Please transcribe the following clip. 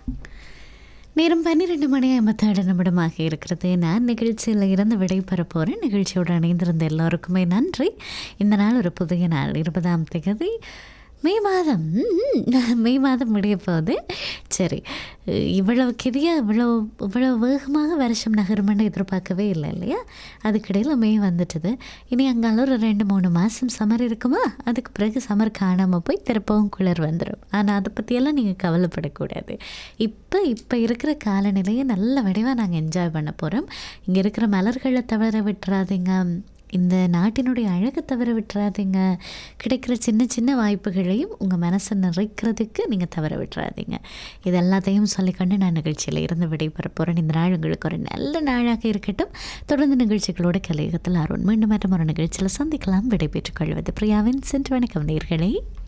நேரம் பன்னிரெண்டு மணி ஐம்பத்தேழு நிமிடமாக இருக்கிறது நான் நிகழ்ச்சியில் இருந்து விடைபெற போகிறேன் நிகழ்ச்சியோடு இணைந்திருந்த எல்லோருக்குமே நன்றி இந்த நாள் ஒரு புதிய நாள் இருபதாம் தேதி மே மாதம் ம், மே மாதம் முடிய போகுது சரி இவ்வளவு கிரியா இவ்வளோ இவ்வளோ வேகமாக வருஷம் நகருமென்னு எதிர்பார்க்கவே இல்லை இல்லையா அதுக்கிடையில் மே வந்துட்டுது இனி அங்கால ஒரு ரெண்டு மூணு மாதம் சம்மர் இருக்குமா அதுக்கு பிறகு சம்மர் காணாமல் போய் திருப்பவும் குளிர் வந்துடும் ஆனால் அதை பற்றியெல்லாம் நீங்கள் கவலைப்படக்கூடாது இப்போ இப்போ இருக்கிற காலநிலையை நல்ல வடிவாக நாங்கள் என்ஜாய் பண்ண போகிறோம் இங்கே இருக்கிற மலர்களை தவிர விட்டுறாதீங்க இந்த நாட்டினுடைய அழகை தவிர விட்டுறாதீங்க கிடைக்கிற சின்ன சின்ன வாய்ப்புகளையும் உங்கள் மனசை நிறைக்கிறதுக்கு நீங்கள் தவற விட்டுறாதீங்க இது எல்லாத்தையும் சொல்லிக்கொண்டு நான் நிகழ்ச்சியில் இருந்து விடைபெற போகிறேன் இந்த நாள் உங்களுக்கு ஒரு நல்ல நாளாக இருக்கட்டும் தொடர்ந்து நிகழ்ச்சிகளோட கலையகத்தில் அருண் மீண்டும் மற்றும் ஒரு நிகழ்ச்சியில் சந்திக்கலாம் விடைபெற்றுக் கொள்வது பிரியாவின் சென்று வணக்கம் நேர்களே